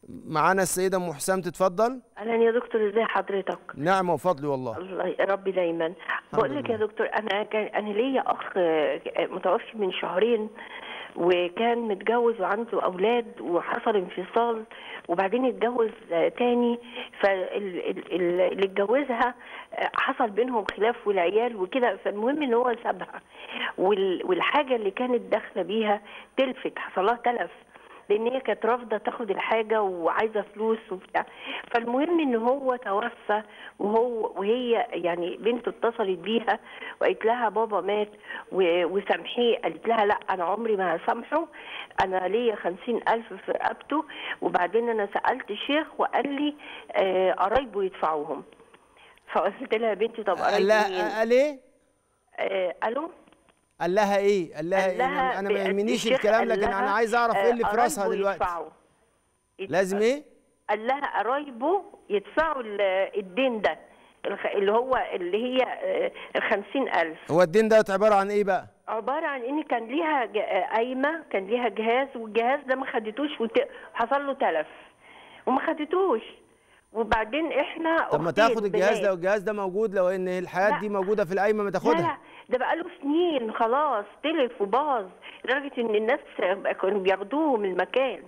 معانا السيده ام حسام تتفضل اهلا يا دكتور ازي حضرتك نعم وفضل والله الله يا رب دايما بقول لك يا دكتور انا كان انا ليا اخ آه، متوفي من شهرين وكان متجوز وعنده اولاد وحصل انفصال وبعدين اتجوز آه، تاني فاللي اتجوزها آه، حصل بينهم خلاف والعيال وكده فالمهم ان هو سابها وال- والحاجه اللي كانت داخله بيها تلفت حصل لها تلف لان هي كانت رافضه تاخد الحاجه وعايزه فلوس وبتاع فالمهم ان هو توفى وهو وهي يعني بنته اتصلت بيها وقالت لها بابا مات و- وسامحيه قالت لها لا انا عمري ما هسامحه انا ليا خمسين الف في رقبته وبعدين انا سالت شيخ وقال لي آه، قرايبه يدفعوهم فقلت لها يا بنتي طب قال قرايبه مين؟ لها قال ايه آه، الو قال لها ايه قال لها, قال إيه؟ لها انا ما ب- يهمنيش الشيخ الكلام قال لكن لها، انا عايز اعرف ايه اللي في آه، راسها قرايبه دلوقتي يدفعوا. لازم ايه قال لها قرايبه يدفعوا ال- الدين ده الخ- اللي هو اللي هي آه، الخمسين ألف هو الدين ده عباره عن ايه بقى عبارة عن إن كان ليها ج- آه، قايمة كان ليها جهاز والجهاز ده ما خدتوش وت- وحصل له تلف وما خدتوش وبعدين احنا طب ما أختين تاخد الجهاز بنات. ده والجهاز ده موجود لو ان الحياه لا. دي موجوده في القايمه ما لا تاخدها لا ده بقاله سنين خلاص تلف وباظ لدرجة إن الناس كانوا بياخدوه من المكان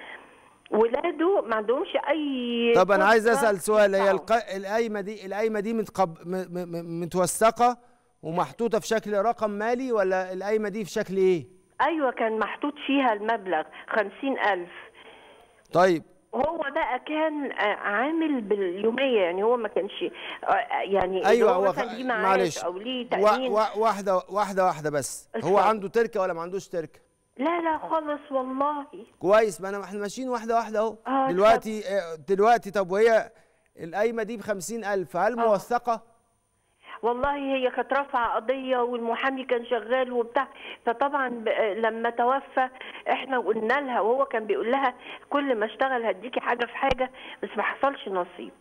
ولاده ما عندهمش أي طب انا عايز فرصة اسال سؤال هي يدفعوا. الق... القايمه دي القايمه دي متقب... م... م... م- متوثقه ومحطوطه في شكل رقم مالي ولا القايمه دي في شكل ايه ايوه كان محطوط فيها المبلغ خمسين الف طيب هو بقى كان آه، عامل باليوميه يعني هو ما كانش آه، يعني اللي ايوه هو هو مثلا خ- ليه معاش معلش او ليه وا... تامين وا... واحده واحده واحده بس هو اتفضل. عنده تركه ولا ما عندوش تركه لا لا خالص والله كويس ما انا احنا ماشيين واحده واحده اهو آه، دلوقتي آه، دلوقتي طب وهي القايمه دي ب 50000 هل آه. موثقه والله هي كانت رافعه قضيه والمحامي كان شغال وبتاع فطبعا ب- آه، لما توفى احنا قلنا لها وهو كان بيقول لها كل ما اشتغل هديكي حاجه في حاجه بس ما حصلش نصيب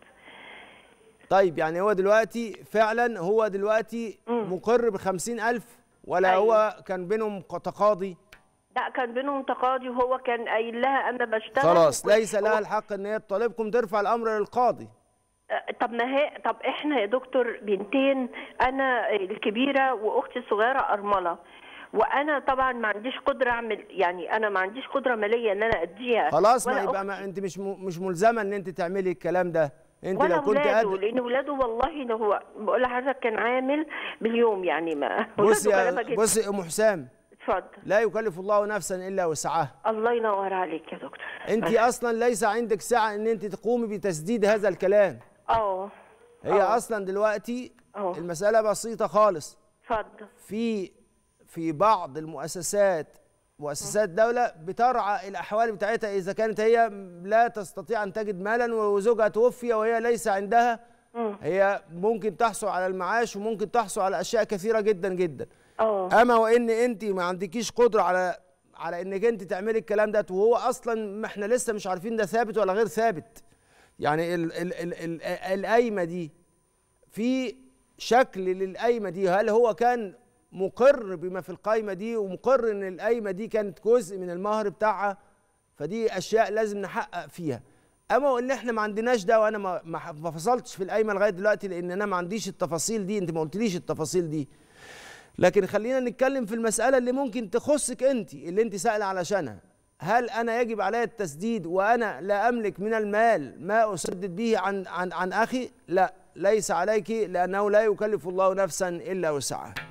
طيب يعني هو دلوقتي فعلا هو دلوقتي مم. مقر ب 50000 ولا أيوة. هو كان بينهم تقاضي لا كان بينهم تقاضي وهو كان قايل لها انا بشتغل خلاص وكنت- ليس لها الحق ان هي تطالبكم ترفع الامر للقاضي طب ما هي طب احنا يا دكتور بنتين انا الكبيره واختي الصغيره ارمله وانا طبعا ما عنديش قدره اعمل يعني انا ما عنديش قدره ماليه ان انا اديها خلاص ما ولا يبقى أختي ما انت مش م... مش ملزمه ان انت تعملي الكلام ده انت ولا لو كنت ولاده قادر لان ولاده والله ده هو بقول لحضرتك كان عامل باليوم يعني ما بصي ولاده غلابة يا جدا. بصي يا ام حسام اتفضل لا يكلف الله نفسا الا وسعها الله ينور عليك يا دكتور انت اصلا ليس عندك سعه ان انت تقومي بتسديد هذا الكلام اه هي آه. اصلا دلوقتي آه. المساله بسيطه خالص اتفضل في في بعض المؤسسات مؤسسات دولة بترعى الأحوال بتاعتها إذا كانت هي لا تستطيع أن تجد مالا وزوجها توفي وهي ليس عندها مم. هي ممكن تحصل على المعاش وممكن تحصل على أشياء كثيرة جدا جدا اه أما وإن أنت ما عندكيش قدرة على على إنك أنت تعملي الكلام ده وهو أصلا ما إحنا لسه مش عارفين ده ثابت ولا غير ثابت يعني ال ال ال ال القايمة دي في شكل للقايمه دي هل هو كان مقر بما في القايمه دي ومقر ان القايمه دي كانت جزء من المهر بتاعها فدي اشياء لازم نحقق فيها اما ان احنا ما عندناش ده وانا ما ما ما فصلتش في القايمه لغايه دلوقتي لان انا ما عنديش التفاصيل دي انت ما قلتليش التفاصيل دي لكن خلينا نتكلم في المساله اللي ممكن تخصك انت اللي انت سائله علشانها هل انا يجب علي التسديد وانا لا املك من المال ما اسدد به عن عن عن اخي لا ليس عليك لانه لا يكلف الله نفسا الا وسعها